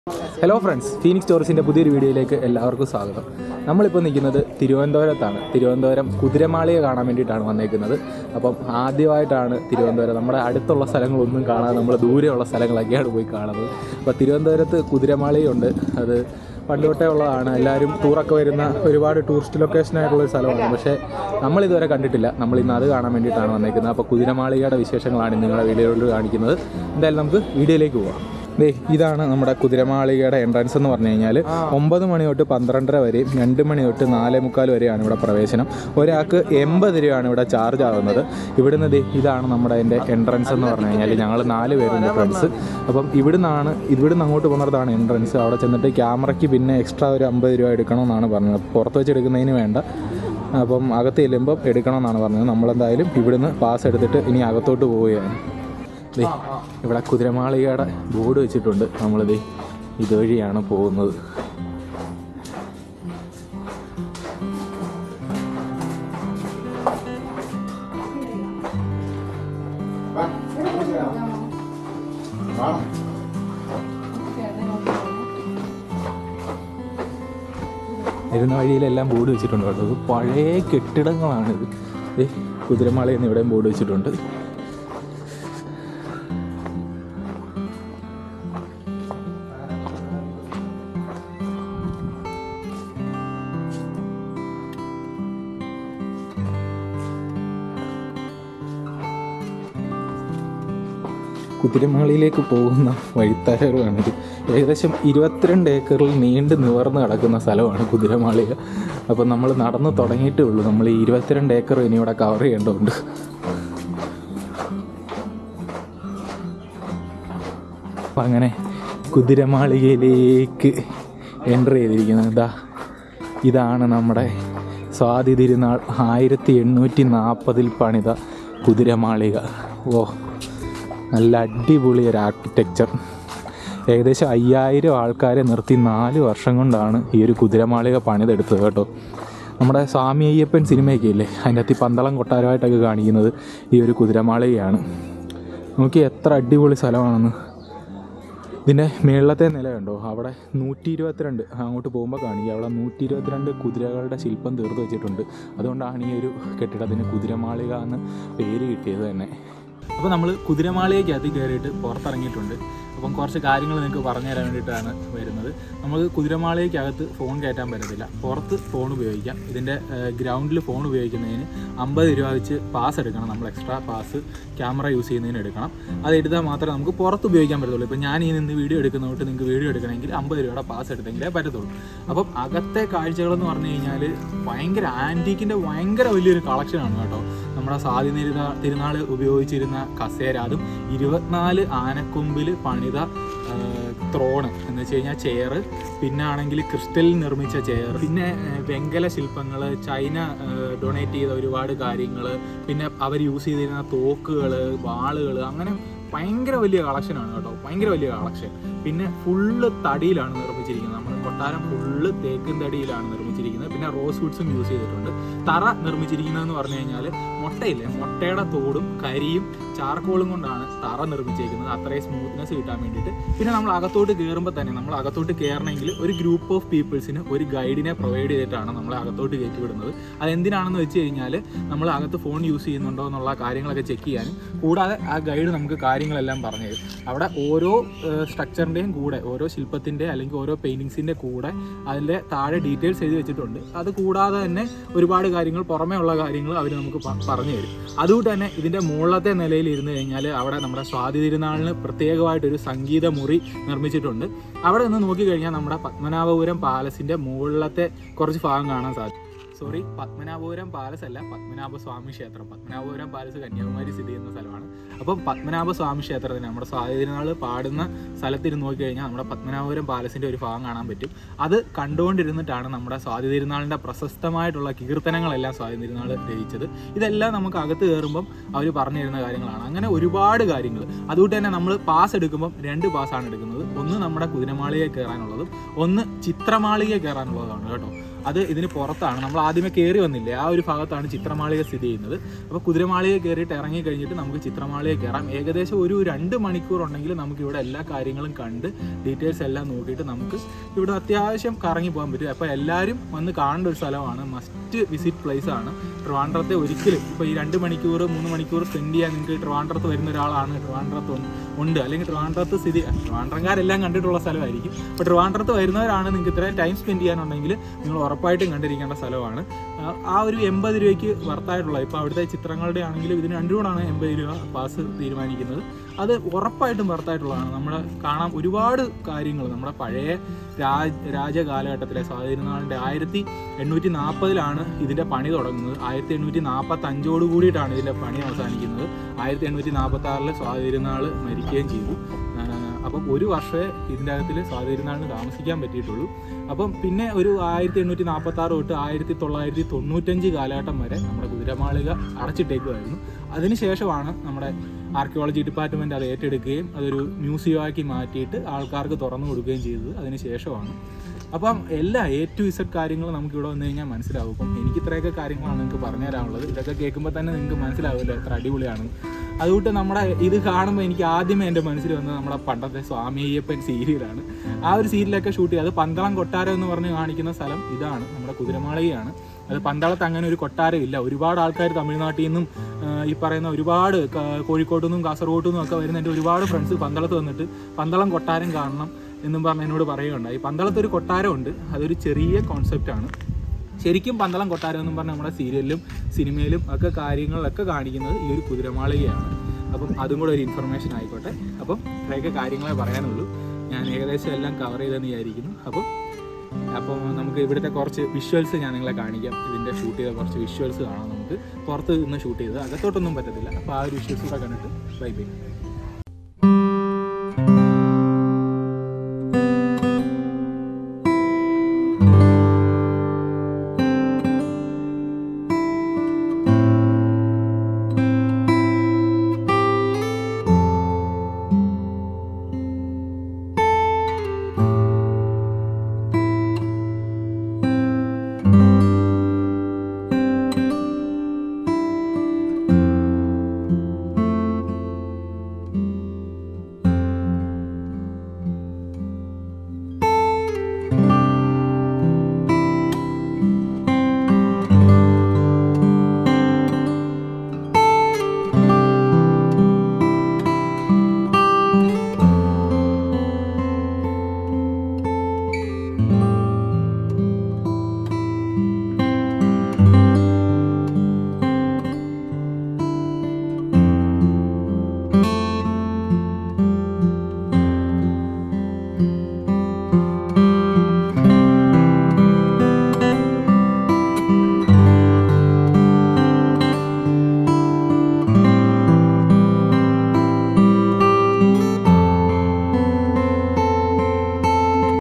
hello friends Phoenix സ്റ്റോറീസിൻ്റെ പുതിയൊരു വീഡിയോയിലേക്ക് എല്ലാവർക്കും സ്വാഗതം നമ്മളിപ്പോൾ നിൽക്കുന്നത് തിരുവനന്തപുരത്താണ് തിരുവനന്തപുരം കുതിരമാളിയെ കാണാൻ വേണ്ടിയിട്ടാണ് വന്നേക്കുന്നത് അപ്പം ആദ്യമായിട്ടാണ് തിരുവനന്തപുരം നമ്മുടെ അടുത്തുള്ള സ്ഥലങ്ങളൊന്നും കാണാതെ നമ്മൾ ദൂരെയുള്ള സ്ഥലങ്ങളൊക്കെയാണ് പോയി കാണുന്നത് അപ്പോൾ തിരുവനന്തപുരത്ത് കുതിരമാളിയുണ്ട് അത് പണ്ട് തൊട്ടേ ഉള്ളതാണ് എല്ലാവരും ടൂറൊക്കെ വരുന്ന ഒരുപാട് ടൂറിസ്റ്റ് ലൊക്കേഷനായിട്ടുള്ള ഒരു സ്ഥലമാണ് പക്ഷേ നമ്മളിതുവരെ കണ്ടിട്ടില്ല നമ്മൾ ഇന്ന് അത് കാണാൻ വേണ്ടിയിട്ടാണ് വന്നേക്കുന്നത് അപ്പോൾ കുതിരമാളികയുടെ വിശേഷങ്ങളാണ് ഇന്ന് നിങ്ങളുടെ വീഡിയോയിൽ കാണിക്കുന്നത് എന്തായാലും നമുക്ക് വീഡിയോയിലേക്ക് പോവാം ദേ ഇതാണ് നമ്മുടെ കുതിരമാളികയുടെ എൻട്രൻസ് എന്ന് പറഞ്ഞു കഴിഞ്ഞാൽ ഒമ്പത് മണി തൊട്ട് പന്ത്രണ്ടര വരെയും രണ്ട് മണി തൊട്ട് നാലേ മുക്കാൽ വരെയാണ് ഇവിടെ പ്രവേശനം ഒരാൾക്ക് എൺപത് രൂപയാണ് ഇവിടെ ചാർജ് ആവുന്നത് ഇവിടുന്ന് ദേ ഇതാണ് നമ്മുടെ അതിൻ്റെ എൻട്രൻസ് എന്ന് പറഞ്ഞു കഴിഞ്ഞാൽ ഞങ്ങൾ നാല് പേരുണ്ട് ഫ്രണ്ട്സ് അപ്പം ഇവിടുന്നാണ് ഇവിടുന്ന് അങ്ങോട്ട് പോകുന്നിടത്താണ് എൻട്രൻസ് അവിടെ ചെന്നിട്ട് ക്യാമറയ്ക്ക് പിന്നെ എക്സ്ട്രാ ഒരു അമ്പത് രൂപ എടുക്കണമെന്നാണ് പറഞ്ഞത് പുറത്ത് വെച്ച് എടുക്കുന്നതിന് വേണ്ട അപ്പം അകത്ത് ചെല്ലുമ്പം എടുക്കണമെന്നാണ് പറഞ്ഞത് നമ്മളെന്തായാലും ഇവിടുന്ന് പാസ് എടുത്തിട്ട് ഇനി അകത്തോട്ട് പോവുകയാണ് ദേ ഇവിടെ കുതിരമാളികയുടെ ബോർഡ് വെച്ചിട്ടുണ്ട് നമ്മളിത് ഇതുവഴിയാണ് പോകുന്നത് വരുന്ന വഴിയിലെല്ലാം ബോർഡ് വെച്ചിട്ടുണ്ട് കേട്ടോ ഇത് പഴയ കെട്ടിടങ്ങളാണിത് ദേ കുതിരമാളി എന്ന് ഇവിടെയും ബോർഡ് വെച്ചിട്ടുണ്ട് കുതിരമാളിയിലേക്ക് പോകുന്ന വഴിത്തരകളാണിത് ഏകദേശം ഇരുപത്തിരണ്ട് ഏക്കറിൽ നീണ്ടു നിവർന്ന് കിടക്കുന്ന സ്ഥലമാണ് കുതിരമാളിക അപ്പോൾ നമ്മൾ നടന്ന് തുടങ്ങിയിട്ടേ ഉള്ളൂ നമ്മൾ ഈ ഇരുപത്തിരണ്ട് ഏക്കർ ഇനി ഇവിടെ കവർ ചെയ്യേണ്ടതുണ്ട് അപ്പം അങ്ങനെ കുതിരമാളികയിലേക്ക് എൻ്റർ ചെയ്തിരിക്കുന്നത് ഇതാ ഇതാണ് നമ്മുടെ സ്വാതി തിരുനാൾ ആയിരത്തി എണ്ണൂറ്റി നാൽപ്പതിൽ പണിത കുതിരമാളിക ഓ നല്ല അടിപൊളി ഒരു ആർക്കിടെക്ചർ ഏകദേശം അയ്യായിരം ആൾക്കാരെ നിർത്തി നാല് വർഷം കൊണ്ടാണ് ഈ ഒരു കുതിരമാളിക പണിതെടുത്തത് കേട്ടോ നമ്മുടെ സ്വാമി അയ്യപ്പൻ സിനിമയൊക്കെ ഇല്ലേ അതിൻ്റെ അകത്ത് ഈ പന്തളം കൊട്ടാരമായിട്ടൊക്കെ കാണിക്കുന്നത് ഈ ഒരു കുതിരമാളികയാണ് നോക്കി എത്ര അടിപൊളി സ്ഥലമാണെന്ന് ഇതിൻ്റെ മേളത്തെ നില കണ്ടോ അവിടെ നൂറ്റി ഇരുപത്തിരണ്ട് അങ്ങോട്ട് പോകുമ്പോൾ കാണിക്കുക അവിടെ നൂറ്റി ഇരുപത്തിരണ്ട് കുതിരകളുടെ ശില്പം തീർത്ത് വെച്ചിട്ടുണ്ട് അതുകൊണ്ടാണ് ഈ ഒരു കെട്ടിടത്തിന് കുതിരമാളിക എന്ന് പേര് കിട്ടിയത് തന്നെ അപ്പോൾ നമ്മൾ കുതിരമാളികയ്ക്കകത്ത് കയറിയിട്ട് പുറത്തിറങ്ങിയിട്ടുണ്ട് അപ്പം കുറച്ച് കാര്യങ്ങൾ നിങ്ങൾക്ക് പറഞ്ഞു തരാൻ വേണ്ടിയിട്ടാണ് വരുന്നത് നമുക്ക് കുതിരമാളികയ്ക്കകത്ത് ഫോൺ കയറ്റാൻ പറ്റത്തില്ല പുറത്ത് ഫോൺ ഉപയോഗിക്കാം ഇതിൻ്റെ ഗ്രൗണ്ടിൽ ഫോൺ ഉപയോഗിക്കുന്നതിന് അമ്പത് രൂപ വെച്ച് പാസ് എടുക്കണം നമ്മൾ എക്സ്ട്രാ പാസ് ക്യാമറ യൂസ് ചെയ്യുന്നതിന് എടുക്കണം അത് എടുത്താൽ മാത്രമേ നമുക്ക് പുറത്ത് ഉപയോഗിക്കാൻ പറ്റത്തുള്ളൂ ഇപ്പോൾ ഞാൻ ഈ നിന്ന് വീഡിയോ എടുക്കുന്നതുകൊണ്ട് നിങ്ങൾക്ക് വീഡിയോ എടുക്കണമെങ്കിൽ അമ്പത് രൂപയുടെ പാസ് എടുത്തെങ്കിലേ പറ്റത്തുള്ളൂ അപ്പം അകത്തെ കാഴ്ചകളെന്ന് പറഞ്ഞു കഴിഞ്ഞാൽ ഭയങ്കര ആൻറ്റീക്കിൻ്റെ ഭയങ്കര വലിയൊരു കളക്ഷനാണ് കേട്ടോ നമ്മുടെ സ്വാതി തിരുനാ തിരുനാൾ ഉപയോഗിച്ചിരുന്ന കസേര അതും ഇരുപത്തിനാല് ആനക്കൊമ്പിൽ പണിത ത്രോണ് എന്ന് വെച്ച് കഴിഞ്ഞാൽ ചെയർ പിന്നെ ആണെങ്കിൽ ക്രിസ്റ്റലിൽ നിർമ്മിച്ച ചെയർ പിന്നെ ആ, വെങ്കല ശില്പങ്ങൾ ചൈന ഡൊണേറ്റ് ചെയ്ത ഒരുപാട് കാര്യങ്ങൾ പിന്നെ അവർ യൂസ് ചെയ്തിരുന്ന തോക്കുകൾ വാളുകൾ അങ്ങനെ ഭയങ്കര വലിയ കളക്ഷനാണ് കേട്ടോ ഭയങ്കര വലിയ കളക്ഷൻ പിന്നെ ഫുള്ള് തടിയിലാണ് നിർമ്മിച്ചിരിക്കുന്നത് നമ്മുടെ കൊട്ടാരം ഫുള്ള് തേക്കിൻ തടിയിലാണ് നിർമ്മിച്ചിരിക്കുന്നത് പിന്നെ റോസ് വുഡ്സും യൂസ് ചെയ്തിട്ടുണ്ട് തറ നിർമ്മിച്ചിരിക്കുന്നതെന്ന് പറഞ്ഞു കഴിഞ്ഞാൽ മുട്ടയില്ലേ മുട്ടയുടെ തോടും കരിയും ചാർക്കോളും കൊണ്ടാണ് തറ നിർമ്മിച്ചിരിക്കുന്നത് അത്രയും സ്മൂത്ത്നെസ് കിട്ടാൻ വേണ്ടിയിട്ട് പിന്നെ നമ്മൾ അകത്തോട്ട് കയറുമ്പോൾ തന്നെ നമ്മൾ അകത്തോട്ട് കയറണമെങ്കിൽ ഒരു ഗ്രൂപ്പ് ഓഫ് പീപ്പിൾസിന് ഒരു ഗൈഡിനെ പ്രൊവൈഡ് ചെയ്തിട്ടാണ് നമ്മളെ അകത്തോട്ട് കയറ്റി വിടുന്നത് അതെന്തിനാണെന്ന് വെച്ച് കഴിഞ്ഞാൽ നമ്മൾ അകത്ത് ഫോൺ യൂസ് ചെയ്യുന്നുണ്ടോ എന്നുള്ള കാര്യങ്ങളൊക്കെ ചെക്ക് ചെയ്യാനും കൂടാതെ ആ ഗൈഡ് നമുക്ക് കാര്യങ്ങളെല്ലാം പറഞ്ഞു തരും അവിടെ ഓരോ സ്ട്രക്ചറിൻ്റെയും കൂടെ ഓരോ ശില്പത്തിൻ്റെ അല്ലെങ്കിൽ ഓരോ പെയിൻറ്റിങ്സിൻ്റെ കൂടെ അതിൻ്റെ താഴെ ഡീറ്റെയിൽസ് എഴുതി വെച്ചിട്ടുണ്ട് അത് കൂടാതെ തന്നെ ഒരുപാട് കാര്യങ്ങൾ പുറമേ ഉള്ള കാര്യങ്ങൾ അവർ നമുക്ക് പ- പറഞ്ഞു തരും അതുകൊണ്ട് തന്നെ ഇതിൻ്റെ മുകളിലത്തെ നിലയിൽ ഇരുന്ന് കഴിഞ്ഞാൽ അവിടെ നമ്മുടെ സ്വാതി തിരുനാളിന് പ്രത്യേകമായിട്ടൊരു സംഗീത മുറി നിർമ്മിച്ചിട്ടുണ്ട് അവിടെ നിന്ന് നോക്കിക്കഴിഞ്ഞാൽ നമ്മുടെ പത്മനാഭപുരം പാലസിൻ്റെ മുകളിലത്തെ കുറച്ച് ഭാഗം കാണാൻ സാധിക്കും സോറി പത്മനാഭപുരം പാലസ് അല്ല പത്മനാഭ സ്വാമി ക്ഷേത്രം പത്മനാഭപുരം പാലസ് കന്യാകുമാരി സ്ഥിതി ചെയ്യുന്ന സ്ഥലമാണ് അപ്പം പത്മനാഭ സ്വാമി ക്ഷേത്രത്തിന് നമ്മുടെ സ്വാതി തിരുനാൾ പാടുന്ന സ്ഥലത്തിരുന്ന് നോക്കിക്കഴിഞ്ഞാൽ നമ്മുടെ പത്മനാഭപുരം പാലസിൻ്റെ ഒരു ഭാഗം കാണാൻ പറ്റും അത് കണ്ടുകൊണ്ടിരുന്നിട്ടാണ് നമ്മുടെ സ്വാതി തിരുനാളിൻ്റെ പ്രശസ്തമായിട്ടുള്ള കീർത്തനങ്ങളെല്ലാം സ്വാതി തിരുനാൾ രചിച്ചത് ഇതെല്ലാം നമുക്ക് അകത്ത് കയറുമ്പം അവർ പറഞ്ഞു തരുന്ന കാര്യങ്ങളാണ് അങ്ങനെ ഒരുപാട് കാര്യങ്ങൾ അതുകൊണ്ട് തന്നെ നമ്മൾ പാസ് എടുക്കുമ്പം രണ്ട് പാസ്സാണ് എടുക്കുന്നത് ഒന്ന് നമ്മുടെ കുതിരമാളികയിൽ കയറാനുള്ളതും ഒന്ന് ചിത്രമാളികയിൽ കയറാനുള്ളതാണ് കേട്ടോ അത് ഇതിന് പുറത്താണ് നമ്മൾ ആദ്യമേ കയറി വന്നില്ലേ ആ ഒരു ഭാഗത്താണ് ചിത്രമാളിക സ്ഥിതി ചെയ്യുന്നത് അപ്പോൾ കുതിരമാളിക കയറിയിട്ട് ഇറങ്ങി കഴിഞ്ഞിട്ട് നമുക്ക് ചിത്രമാളിക കയറാം ഏകദേശം ഒരു രണ്ട് മണിക്കൂർ ഉണ്ടെങ്കിൽ നമുക്ക് ഇവിടെ എല്ലാ കാര്യങ്ങളും കണ്ട് ഡീറ്റെയിൽസ് എല്ലാം നോക്കിയിട്ട് നമുക്ക് ഇവിടെ അത്യാവശ്യം കറങ്ങി പോകാൻ പറ്റും അപ്പോൾ എല്ലാവരും വന്ന് കാണേണ്ട ഒരു സ്ഥലമാണ് മസ്റ്റ് വിസിറ്റ് പ്ലേസ് ആണ് ട്രിവാൻഡ്രത്തെ ഒരിക്കലും ഇപ്പോൾ ഈ രണ്ട് മണിക്കൂർ മൂന്ന് മണിക്കൂർ സ്പെൻഡ് ചെയ്യാൻ നിങ്ങൾക്ക് ട്രിവാൻഡ്രത്ത് വരുന്ന ഒരാളാണ് ട്രിവാൻഡ്രത്ത് ഉണ്ട്- ഉണ്ട് അല്ലെങ്കിൽ ട്രിവാൻഡ്രത്ത് സ്ഥിതി ട്രിവാൻഡ്രംകാരെല്ലാം കണ്ടിട്ടുള്ള സ്ഥലമായിരിക്കും അപ്പോൾ ട്രിവാൻഡ്രത്ത് വരുന്നവരാണ് നിങ്ങൾക്ക് ഇത്രയും ടൈം സ്പെൻഡ് ചെയ്യാനുണ്ടെങ്കിൽ നിങ്ങൾ ഉറപ്പായിട്ടും കണ്ടിരിക്കേണ്ട സ്ഥലമാണ് ആ, ആ ഒരു എൺപത് രൂപയ്ക്ക് വർത്തായിട്ടുള്ള ഇപ്പോൾ അവിടുത്തെ ചിത്രങ്ങളുടെ ആണെങ്കിലും ഇതിന് രണ്ടു കൂടാണ് എൺപത് രൂപ പാസ് തീരുമാനിക്കുന്നത് അത് ഉറപ്പായിട്ടും വർത്തായിട്ടുള്ളതാണ് നമ്മൾ കാണാൻ ഒരുപാട് കാര്യങ്ങൾ നമ്മുടെ പഴയ രാജ രാജകാലഘട്ടത്തിലെ സ്വാതിരുന്നാളിൻ്റെ ആയിരത്തി എണ്ണൂറ്റി നാൽപ്പതിലാണ് ഇതിൻ്റെ പണി തുടങ്ങുന്നത് ആയിരത്തി എണ്ണൂറ്റി നാൽപ്പത്തി അഞ്ചോട് കൂടിയിട്ടാണ് ഇതിൻ്റെ പണി അവസാനിക്കുന്നത് ആയിരത്തി എണ്ണൂറ്റി നാൽപ്പത്തി ആറിൽ സ്വാതിരുന്നാൾ മരിക്കുകയും ചെയ്തു ആ, അപ്പം ഒരു വർഷമേ ഇതിൻ്റെ അകത്തിൽ സ്വാതിരുന്നാളിന് താമസിക്കാൻ പറ്റിയിട്ടുള്ളൂ അപ്പം പിന്നെ ഒരു ആയിരത്തി എണ്ണൂറ്റി നാൽപ്പത്തി ആറ് തൊട്ട് ആയിരത്തി തൊള്ളായിരത്തി തൊണ്ണൂറ്റഞ്ച് കാലഘട്ടം വരെ നമ്മുടെ കുതിരമാളിക അടച്ചിട്ടേക്കുമായിരുന്നു അതിനുശേഷമാണ് നമ്മുടെ ആർക്കിയോളജി ഡിപ്പാർട്ട്മെൻറ്റ് അത് ഏറ്റെടുക്കുകയും അതൊരു മ്യൂസിയമാക്കി മാറ്റിയിട്ട് ആൾക്കാർക്ക് തുറന്നു കൊടുക്കുകയും ചെയ്തത് അതിന് ശേഷമാണ് അപ്പം എല്ലാ എ ടു ഇസഡ് കാര്യങ്ങൾ നമുക്ക് ഇവിടെ വന്നു കഴിഞ്ഞാൽ മനസ്സിലാവും അപ്പം എനിക്ക് ഇത്രയൊക്കെ കാര്യങ്ങളാണ് നിങ്ങൾക്ക് പറഞ്ഞു തരാനുള്ളത് ഇതൊക്കെ കേൾക്കുമ്പോൾ തന്നെ നിങ്ങൾക്ക് മനസ്സിലാവുമല്ലോ എത്ര അടിപൊളിയാണ് അതുകൊണ്ട് നമ്മുടെ ഇത് കാണുമ്പോൾ എനിക്ക് ആദ്യമേ എൻ്റെ മനസ്സിൽ വന്നത് നമ്മുടെ പണ്ടത്തെ സ്വാമി അയ്യപ്പൻ സീരിയലാണ് ആ ഒരു സീരിയലൊക്കെ ഷൂട്ട് ചെയ്ത് അത് പന്തളം കൊട്ടാരം എന്ന് പറഞ്ഞ് കാണിക്കുന്ന സ്ഥലം ഇതാണ് നമ്മുടെ കുതിരമാളികയാണ് അത് പന്തളത്ത് അങ്ങനെ ഒരു കൊട്ടാരം ഇല്ല ഒരുപാട് ആൾക്കാർ തമിഴ്നാട്ടിൽ നിന്നും ആ, ഈ പറയുന്ന ഒരുപാട് ക- കോഴിക്കോട്ടു നിന്നും കാസർഗോട്ടു നിന്നും ഒക്കെ വരുന്ന എൻ്റെ ഒരുപാട് ഫ്രണ്ട്സ് പന്തളത്ത് വന്നിട്ട് പന്തളം കൊട്ടാരം കാണണം എന്നും പറഞ്ഞ് എന്നോട് പറയുകയുണ്ടായി പന്തളത്ത് ഒരു കൊട്ടാരമുണ്ട് അതൊരു ചെറിയ കോൺസെപ്റ്റാണ് ശരിക്കും പന്തളം കൊട്ടാരം എന്നും പറഞ്ഞ് നമ്മുടെ സീരിയലിലും സിനിമയിലും ഒക്കെ കാര്യങ്ങളിലൊക്കെ കാണിക്കുന്നത് ഈ ഒരു കുതിരമാളികയാണ് അപ്പം അതും കൂടെ ഒരു ഇൻഫർമേഷൻ ആയിക്കോട്ടെ അപ്പം ഇത്രയൊക്കെ കാര്യങ്ങളെ പറയാനുള്ളൂ ഞാൻ ഏകദേശം എല്ലാം കവർ ചെയ്തെന്ന് വിചാരിക്കുന്നു അപ്പം അപ്പോൾ നമുക്ക് ഇവിടുത്തെ കുറച്ച് വിഷ്വൽസ് ഞാൻ നിങ്ങളെ കാണിക്കാം ഇതിൻ്റെ ഷൂട്ട് ചെയ്ത കുറച്ച് വിഷ്വൽസ് കാണാം നമുക്ക് പുറത്ത് നിന്ന് ഷൂട്ട് ചെയ്തത് അകത്തോട്ടൊന്നും പറ്റത്തില്ല അപ്പോൾ ആ ഒരു വിഷ്വൽസ് കൂടെ കണ്ടിട്ട് ബൈ ബൈ